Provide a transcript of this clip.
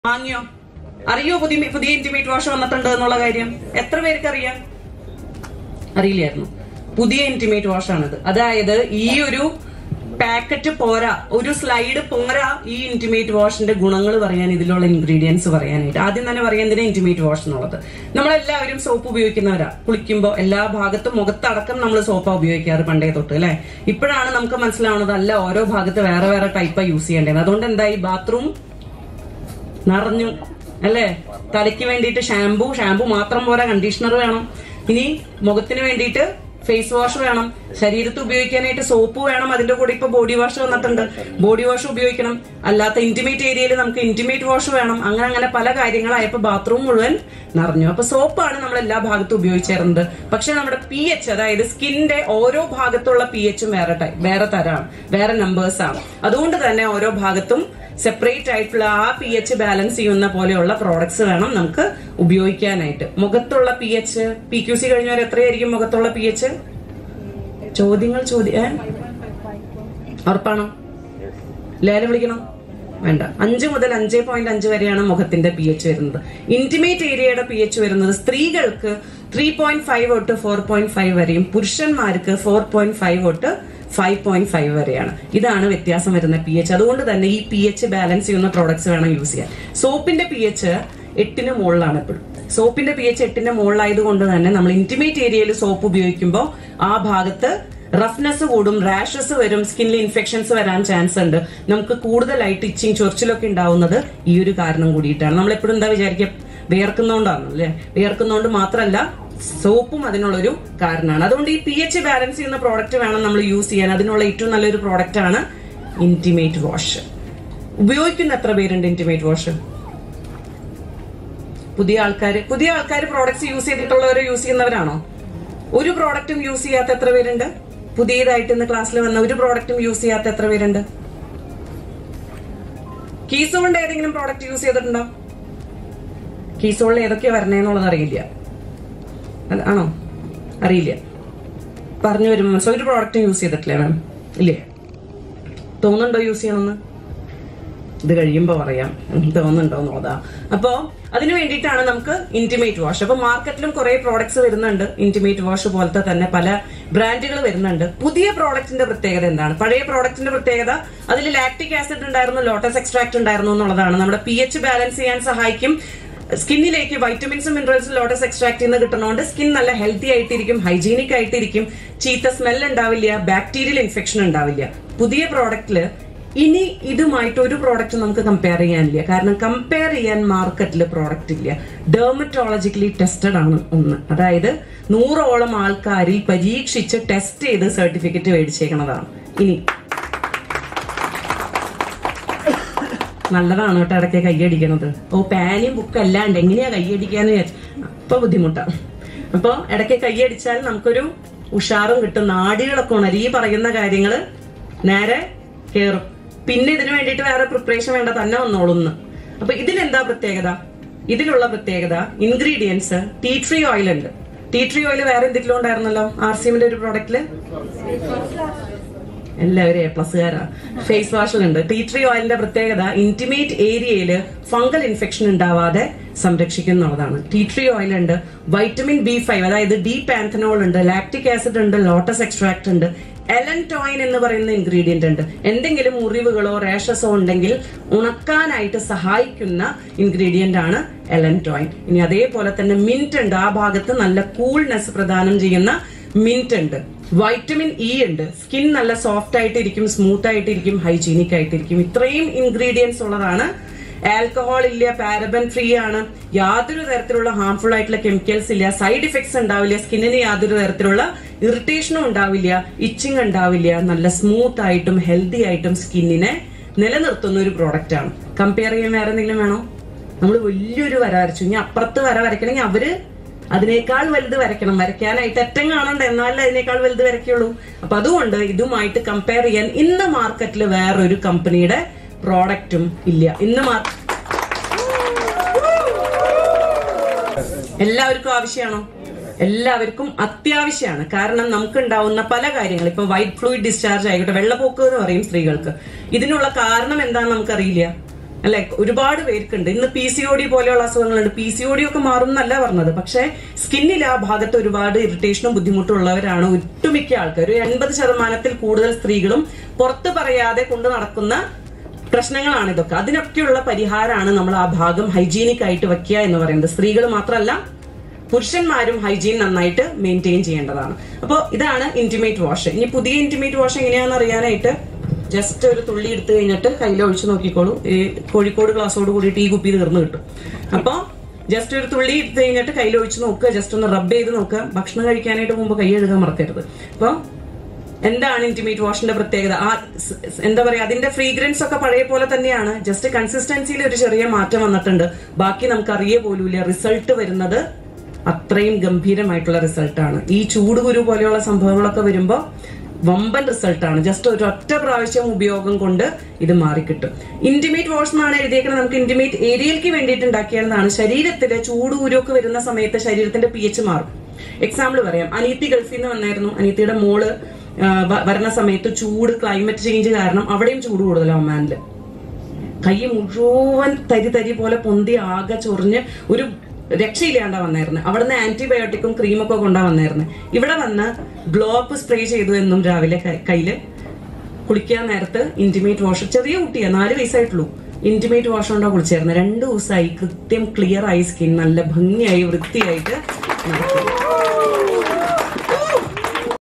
വാങ്ങിയോ അറിയോ പുതിയ പുതിയ ഇന്റിമേറ്റ് വാഷ് വന്നിട്ടുണ്ട് എന്നുള്ള കാര്യം എത്ര പേർക്ക് അറിയാം അറിയില്ലായിരുന്നു പുതിയ ഇന്റിമേറ്റ് വാഷ് ആണിത് അതായത് ഈ ഒരു പാക്കറ്റ് പോരാ ഒരു സ്ലൈഡ് പോരാ ഈ ഇന്റിമേറ്റ് വാഷിന്റെ ഗുണങ്ങൾ പറയാൻ ഇതിലുള്ള ഇൻഗ്രീഡിയൻസ് പറയാനായിട്ട് ആദ്യം തന്നെ പറയാൻ എന്തിനാ ഇന്റിമേറ്റ് വാഷ് എന്നുള്ളത് നമ്മളെല്ലാവരും സോപ്പ് ഉപയോഗിക്കുന്നവരാ കുളിക്കുമ്പോൾ എല്ലാ ഭാഗത്തും മുഖത്തടക്കം നമ്മൾ സോപ്പാ ഉപയോഗിക്കാറ് പണ്ടേ തൊട്ട് അല്ലെ ഇപ്പോഴാണ് നമുക്ക് മനസ്സിലാവുന്നത് അല്ല ഓരോ ഭാഗത്ത് വേറെ വേറെ ടൈപ്പാ യൂസ് ചെയ്യേണ്ടത് അതുകൊണ്ട് എന്തായി ബാത്റൂം നിറഞ്ഞു അല്ലേ തലയ്ക്ക് വേണ്ടിയിട്ട് ഷാംപൂ ഷാംപൂ മാത്രം പോരാ കണ്ടീഷണർ വേണം ഇനി മുഖത്തിന് വേണ്ടിയിട്ട് ഫേസ് വാഷ് വേണം ശരീരത്ത് ഉപയോഗിക്കാനായിട്ട് സോപ്പ് വേണം അതിന്റെ കൂടെ ഇപ്പൊ ബോഡി വാഷ് വന്നിട്ടുണ്ട് ബോഡി വാഷ് ഉപയോഗിക്കണം അല്ലാത്ത ഇന്റിമേറ്റ് ഏരിയയിൽ നമുക്ക് ഇന്റിമേറ്റ് വാഷ് വേണം അങ്ങനെ അങ്ങനെ പല കാര്യങ്ങളായപ്പോ ബാത്റൂം മുഴുവൻ നിറഞ്ഞു അപ്പൊ സോപ്പാണ് നമ്മൾ എല്ലാ ഭാഗത്തും ഉപയോഗിച്ചിരുന്നത് പക്ഷെ നമ്മുടെ പി എച്ച് അതായത് സ്കിന്റെ ഓരോ ഭാഗത്തുള്ള പി എച്ചും വേറെ ടൈപ്പ് വേറെ തരാണ് വേറെ നമ്പേഴ്സ് ആണ് അതുകൊണ്ട് തന്നെ ഓരോ ഭാഗത്തും സെപ്പറേറ്റ് ആയിട്ടുള്ള ആ പി എച്ച് ബാലൻസ് ചെയ്യുന്ന പോലെയുള്ള പ്രോഡക്ട്സ് വേണം നമുക്ക് ഉപയോഗിക്കാനായിട്ട് മുഖത്തുള്ള P H P Q C കഴിഞ്ഞവർ എത്രയായിരിക്കും മുഖത്തുള്ള പി എച്ച് ചോദ്യങ്ങൾ ചോദ്യ ഏ? ഉറപ്പാണോ ലേലം വിളിക്കണം വേണ്ട അഞ്ച് മുതൽ അഞ്ച് പോയിന്റ് അഞ്ച് വരെയാണ് മുഖത്തിന്റെ പി എച്ച് വരുന്നത് ഇന്റിമേറ്റ് ഏരിയയുടെ പി എച്ച് വരുന്നത് സ്ത്രീകൾക്ക് ത്രീ പോയിന്റ് ഫൈവ് തൊട്ട് ഫോർ പോയിന്റ് ഫൈവ് വരെയും പുരുഷന്മാർക്ക് ഫോർ പോയിന്റ് ഫൈവ് തൊട്ട് ഫൈവ് പോയിന്റ് ഫൈവ് വരെയാണ് ഇതാണ് വ്യത്യാസം വരുന്ന പി എച്ച് അതുകൊണ്ട് തന്നെ ഈ പി എച്ച് ബാലൻസ് ചെയ്യുന്ന പ്രോഡക്ട്സ് വേണം യൂസ് ചെയ്യാൻ സോപ്പിന്റെ പി എച്ച് എട്ടിന് മുകളിലാണ് എപ്പോഴും സോപ്പിന്റെ പി എച്ച് എട്ടിന്റെ മുകളിലായതുകൊണ്ട് തന്നെ നമ്മൾ ഇന്റിമേറ്റ് ഏരിയയിൽ സോപ്പ് ഉപയോഗിക്കുമ്പോൾ ആ ഭാഗത്ത് റഫ്നെസ് കൂടും റാഷസ് വരും സ്കിന്നിൽ ഇൻഫെക്ഷൻസ് വരാൻ ചാൻസ് ഉണ്ട് നമുക്ക് കൂടുതലായിട്ട് ഇച്ചിങ് ചൊറിച്ചിലൊക്കെ ഉണ്ടാവുന്നത് ഈ ഒരു കാരണം കൂടിയിട്ടാണ് നമ്മൾ എപ്പോഴും എന്താ വിചാരിക്കുക വിയർക്കുന്നോണ്ടാണ് അല്ലെ വിയർക്കുന്നോണ്ട് മാത്രമല്ല സോപ്പും അതിനുള്ളൊരു കാരണമാണ് അതുകൊണ്ട് ഈ പി എച്ച് ബാലൻസ് ചെയ്യുന്ന പ്രോഡക്റ്റ് വേണം നമ്മൾ യൂസ് ചെയ്യാൻ അതിനുള്ള ഏറ്റവും നല്ലൊരു പ്രോഡക്റ്റ് ആണ് ഇന്റിമേറ്റ് വാഷ് ഉപയോഗിക്കുന്ന എത്ര പേരുണ്ട് ഇന്റിമേറ്റ് വാഷ് പുതിയ ആൾക്കാർ പുതിയ ആൾക്കാർ പ്രോഡക്ട്സ് യൂസ് ചെയ്തിട്ടുള്ളവർ യൂസ് ചെയ്യുന്നവരാണോ ഒരു പ്രോഡക്റ്റും യൂസ് ചെയ്യാത്ത എത്ര പേരുണ്ട് പുതിയതായിട്ട് ഇന്ന് ക്ലാസ്സിൽ വന്ന ഒരു പ്രോഡക്റ്റും യൂസ് ചെയ്യാത്ത എത്ര പേരുണ്ട് കീസോളിന്റെ ഏതെങ്കിലും പ്രോഡക്റ്റ് യൂസ് ചെയ്തിട്ടുണ്ടോ കീസോളിൽ ഏതൊക്കെയാ വരണേന്നുള്ളത് അറിയില്ല അല്ല, ആണോ അറിയില്ല പറഞ്ഞു വരുമ്പോ മനസ്സിലാവും. ഒരു പ്രോഡക്റ്റും യൂസ് ചെയ്തിട്ടില്ലേ മാം ഇല്ലേ തോന്നുന്നുണ്ടോ യൂസ് ചെയ്യണമെന്ന് ഇത് കഴിയുമ്പോ പറയാം ഉം, തോന്നുന്നുണ്ടോ എന്നുള്ളതാ അപ്പോ അതിനു വേണ്ടിയിട്ടാണ് നമുക്ക് ഇന്റിമേറ്റ് വാഷ് അപ്പൊ മാർക്കറ്റിലും കുറെ പ്രോഡക്ട്സ് വരുന്നുണ്ട് ഇന്റിമേറ്റ് വാഷ് പോലത്തെ തന്നെ പല ബ്രാൻഡുകൾ വരുന്നുണ്ട് പുതിയ പ്രോഡക്റ്റിന്റെ പ്രത്യേകത എന്താണ് പഴയ പ്രോഡക്റ്റിന്റെ പ്രത്യേകത അതിൽ ലാക്ടിക് ആസിഡ് ഉണ്ടായിരുന്നു ലോട്ടസ് എക്സ്ട്രാക്ട് ഉണ്ടായിരുന്നു എന്നുള്ളതാണ് നമ്മുടെ പി എച്ച് ബാലൻസ് ചെയ്യാൻ സഹായിക്കും സ്കിന്നിലേക്ക് വൈറ്റമിൻസും മിനറൽസും ലോട്ടസ് എക്സ്ട്രാക്ട് നിന്ന് കിട്ടുന്നതുകൊണ്ട് സ്കിൻ നല്ല ഹെൽത്തി ആയിട്ടിരിക്കും ഹൈജീനിക് ആയിട്ടിരിക്കും ചീത്ത സ്മെൽ ഉണ്ടാവില്ല ബാക്ടീരിയൽ ഇൻഫെക്ഷൻ ഉണ്ടാവില്ല പുതിയ പ്രോഡക്റ്റില് ഇനി ഇതുമായിട്ട് ഒരു പ്രോഡക്റ്റ് നമുക്ക് കമ്പയർ ചെയ്യാനില്ല കാരണം കമ്പയർ ചെയ്യാൻ മാർക്കറ്റിൽ പ്രോഡക്റ്റ് ഇല്ല ഡെർമറ്റോളജിക്കലി ടെസ്റ്റഡ് ആണ് ഒന്ന് അതായത് നൂറോളം ആൾക്കാരിൽ പരീക്ഷിച്ച് ടെസ്റ്റ് ചെയ്ത് സർട്ടിഫിക്കറ്റ് മേടിച്ചേക്കണതാണ് ഇനി നല്ലതാണ് കേട്ടോ ഇടയ്ക്ക് കൈയടിക്കണത് ഓ പാനും ബുക്ക് അല്ലാണ്ട് എങ്ങനെയാ കൈയടിക്കാന്ന് വിചാരിച്ചു അപ്പൊ ബുദ്ധിമുട്ടാണ് അപ്പൊ ഇടയ്ക്ക് കൈയടിച്ചാൽ നമുക്കൊരു ഉഷാറും കിട്ടും നാടികളൊക്കെ ഉണരും ഈ പറയുന്ന കാര്യങ്ങള് നേരെ കേറും പിന്നെ ഇതിനു വേണ്ടിയിട്ട് വേറെ പ്രിപ്പറേഷൻ വേണ്ട തന്നെ വന്നോളുന്ന് അപ്പൊ ഇതിനെന്താ പ്രത്യേകത ഇതിലുള്ള പ്രത്യേകത ഇൻഗ്രീഡിയൻസ് ടീ ട്രീ ഓയിൽ ഉണ്ട് ടീ ട്രീ ഓയിൽ വേറെ എന്തെങ്കിലും ഉണ്ടായിരുന്നല്ലോ ആർ സി എമ്മിന്റെ ഒരു പ്രോഡക്റ്റില് എല്ലാവരും എ പ്ലസ്സുകാരാ ഫേസ് വാഷിലുണ്ട് ടീ ട്രീ ഓയിലിന്റെ പ്രത്യേകത ഇന്റിമേറ്റ് ഏരിയയിൽ ഫംഗൽ ഇൻഫെക്ഷൻ ഉണ്ടാവാതെ സംരക്ഷിക്കുന്നുള്ളതാണ് ടീ ട്രീ ഓയിൽ ഉണ്ട് വൈറ്റമിൻ ബി ഫൈവ് അതായത് ഡി പാന്തനോൾ ഉണ്ട് ലാക്ടിക് ആസിഡ് ഉണ്ട് ലോട്ടസ് എക്സ്ട്രാക്ട് ഉണ്ട് എലൻടോയിൻ എന്ന് പറയുന്ന ഇൻഗ്രീഡിയന്റ് ഉണ്ട് എന്തെങ്കിലും മുറിവുകളോ റേഷസോ ഉണ്ടെങ്കിൽ ഉണക്കാനായിട്ട് സഹായിക്കുന്ന ഇൻഗ്രീഡിയന്റ് ആണ് എലൻടോയിൻ ഇനി അതേപോലെ തന്നെ മിന്റ് ഉണ്ട് ആ ഭാഗത്ത് നല്ല കൂൾനെസ് പ്രദാനം ചെയ്യുന്ന മിന്റ് ഉണ്ട് വൈറ്റമിൻ ഇ ഉണ്ട് സ്കിൻ നല്ല സോഫ്റ്റ് ആയിട്ടിരിക്കും സ്മൂത്ത് ആയിട്ടിരിക്കും ഹൈജീനിക് ആയിട്ടിരിക്കും ഇത്രയും ഇൻഗ്രീഡിയൻസ് ഉള്ളതാണ് ആൽക്കഹോൾ ഇല്ല പാരബൻ ഫ്രീ ആണ് യാതൊരു തരത്തിലുള്ള ഹാംഫുൾ ആയിട്ടുള്ള കെമിക്കൽസ് ഇല്ല സൈഡ് ഇഫക്ട്സ് ഉണ്ടാവില്ല സ്കിന്നിന് യാതൊരു തരത്തിലുള്ള ഇറിറ്റേഷനും ഉണ്ടാവില്ല ഇച്ചിങ് ഉണ്ടാവില്ല നല്ല സ്മൂത്ത് ആയിട്ടും ഹെൽത്തി ആയിട്ടും സ്കിന്നിനെ നിലനിർത്തുന്ന ഒരു പ്രോഡക്റ്റ് ആണ് കമ്പയർ ചെയ്യാൻ വേറെ എന്തെങ്കിലും വേണോ നമ്മൾ വലിയൊരു വര വരച്ചു ഇനി അപ്പുറത്ത് വര വരയ്ക്കണമെങ്കിൽ അവര് അതിനേക്കാൾ വലുത് വരയ്ക്കണം വരയ്ക്കാനായിട്ട് അറ്റം കാണണ്ട എന്നാലേ അതിനേക്കാൾ വലുത് വരയ്ക്കുള്ളൂ അപ്പൊ അതുകൊണ്ട് ഇതുമായിട്ട് കമ്പയർ ചെയ്യാൻ ഇന്ന് മാർക്കറ്റിൽ വേറൊരു കമ്പനിയുടെ പ്രോഡക്റ്റും ഇല്ല ഇന്ന് മാർ എല്ലാവർക്കും ആവശ്യമാണോ എല്ലാവർക്കും അത്യാവശ്യമാണ് കാരണം നമുക്ക് ഉണ്ടാവുന്ന പല കാര്യങ്ങൾ ഇപ്പൊ വൈറ്റ് ഫ്ലൂയിഡ് ഡിസ്ചാർജ് ആയിക്കോട്ടെ വെള്ളപ്പൊക്ക് എന്ന് പറയും സ്ത്രീകൾക്ക് ഇതിനുള്ള കാരണം എന്താണെന്ന് നമുക്കറിയില്ല അല്ലെ ഒരുപാട് പേർക്കുണ്ട് ഇന്ന് പി സി ഒ ഡി പോലെയുള്ള അസുഖങ്ങളുണ്ട് പി സി ഒ ഡി ഒക്കെ മാറും എന്നല്ല പറഞ്ഞത് പക്ഷെ സ്കിന്നിൽ ആ ഭാഗത്ത് ഒരുപാട് ഇറിറ്റേഷനും ബുദ്ധിമുട്ടും ഉള്ളവരാണ് ഒട്ടുമിക്ക ആൾക്കാർ ഒരു എൺപത് ശതമാനത്തിൽ കൂടുതൽ സ്ത്രീകളും പുറത്ത് പറയാതെ കൊണ്ട് നടക്കുന്ന പ്രശ്നങ്ങളാണ് ഇതൊക്കെ അതിനൊക്കെയുള്ള പരിഹാരമാണ് നമ്മൾ ആ ഭാഗം ഹൈജീനിക് ആയിട്ട് വെക്കുക എന്ന് പറയുന്നത് സ്ത്രീകൾ മാത്രമല്ല പുരുഷന്മാരും ഹൈജീൻ നന്നായിട്ട് മെയിൻറ്റെയിൻ ചെയ്യേണ്ടതാണ് അപ്പോൾ ഇതാണ് ഇന്റിമേറ്റ് വാഷ് ഇനി പുതിയ ഇന്റിമേറ്റ് വാഷ് എങ്ങനെയാണെന്ന് അറിയാനായിട്ട് ജസ്റ്റ് ഒരു തുള്ളി എടുത്തു കഴിഞ്ഞിട്ട് കയ്യിൽ ഒഴിച്ചു നോക്കിക്കോളൂ ഈ കോഴിക്കോട് ഗ്ലാസ്സോട് കൂടിയിട്ട് ഈ കുപ്പി തീർന്നു കിട്ടും അപ്പോൾ ജസ്റ്റ് ഒരു തുള്ളി എടുത്തു കഴിഞ്ഞിട്ട് കയ്യിൽ ഒഴിച്ച് നോക്കുക ജസ്റ്റ് ഒന്ന് റബ്ബ് ചെയ്ത് നോക്കുക ഭക്ഷണം കഴിക്കാനായിട്ട് മുമ്പ് കൈ എഴുതാൻ മറക്കരുത് അപ്പോൾ എന്താണ് ഇന്റിമേറ്റ് വാഷിന്റെ പ്രത്യേകത ആ സ്- സ് എന്താ പറയാ അതിന്റെ ഫ്രീഗ്രൻസ് ഒക്കെ പഴയ പോലെ തന്നെയാണ് ജസ്റ്റ് കൺസിസ്റ്റൻസിയിൽ ഒരു ചെറിയ മാറ്റം വന്നിട്ടുണ്ട് ബാക്കി നമുക്ക് അറിയേ പോലുമില്ല റിസൾട്ട് വരുന്നത് അത്രയും ഗംഭീരമായിട്ടുള്ള റിസൾട്ടാണ് ഈ ചൂടുകുരു പോലെയുള്ള സംഭവങ്ങളൊക്കെ വരുമ്പോൾ വമ്പൻ റിസൾട്ടാണ് ജസ്റ്റ് ഒരു ഒറ്റ പ്രാവശ്യം ഉപയോഗം കൊണ്ട് ഇത് മാറിക്കിട്ടും ഇന്റിമേറ്റ് വാഷ് എന്നാണ് എഴുതിയേക്കുന്നത് നമുക്ക് ഇന്റിമേറ്റ് ഏരിയയിലേക്ക് വേണ്ടിയിട്ട് ഉണ്ടാക്കിയതാണ് ശരീരത്തിലെ ചൂടുകുരുവൊക്കെ വരുന്ന സമയത്ത് ശരീരത്തിന്റെ പി എച്ച് മാറും എക്സാമ്പിൾ പറയാം അനീത്തി ഗൾഫിൽ നിന്ന് വന്നായിരുന്നു അനീത്തിയുടെ മോള് ആ, വ- വരുന്ന സമയത്ത് ചൂട് ക്ലൈമറ്റ് ചേഞ്ച് കാരണം അവിടെയും ചൂട് കൂടുതലാണ് ഒമാനില് കൈ മുഴുവൻ തരി തരി പോലെ പൊന്തി ആകെ ചൊറിഞ്ഞ് ഒരു രക്ഷയില്ലാണ്ടാ വന്നായിരുന്നു അവിടുന്ന് ആന്റിബയോട്ടിക്കും ക്രീമൊക്കെ കൊണ്ടാ വന്നായിരുന്നു ഇവിടെ വന്ന് ഗ്ലോപ്പ് സ്പ്രേ ചെയ്തു എന്നും രാവിലെ കൈ- കയ്യില് കുളിക്കാൻ നേരത്ത് ഇന്റിമേറ്റ് വാഷ് ചെറിയ കുട്ടിയാ നാല് വയസ്സായിട്ടുള്ളൂ ഇന്റിമേറ്റ് വാഷ് കൊണ്ടാ കുളിച്ചായിരുന്നു രണ്ടു ദിവസമായി കൃത്യം ക്ലിയർ ആയി സ്കിൻ നല്ല ഭംഗിയായി വൃത്തിയായിട്ട് നടക്കുന്നു